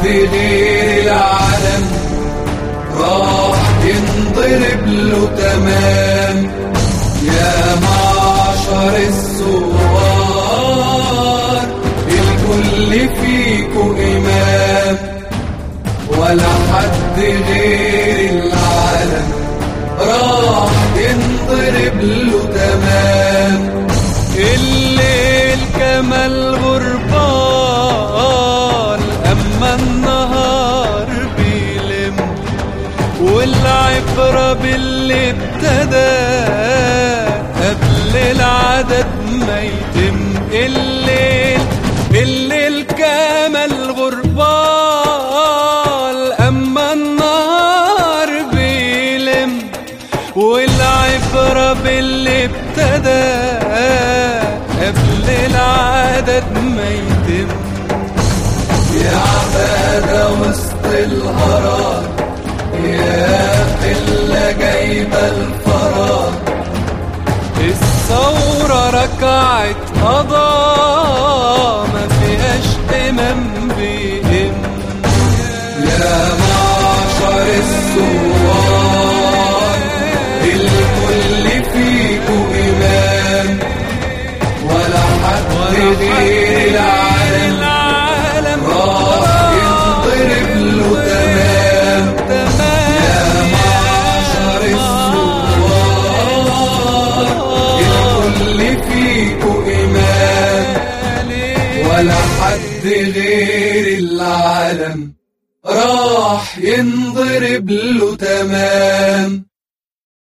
غير العالم راح ينضرب له تمام يا معشر الثوار الكل فيكو إمام ولا حد غير العالم راح ينضرب له تمام الليل كمال غربان أما النهار بيلم والعبرة باللي ابتدى قبل العدد ما يتم الليل الليل كمال غربان أما النهار بيلم والعبرة باللي ابتدى قبل العدد ما يتم يا عبادة وسط الهرم يا قلة جايبة الفراغ الثورة ركعت قضاء ما فيهاش إمام بيهم يا معشر الثوار الكل فيكو إمام ولا حد غير العالم العالم راح ينضرب له تمام يا معشر الثوار الكل فيكو إمام ولا حد غير العالم راح ينضرب له تمام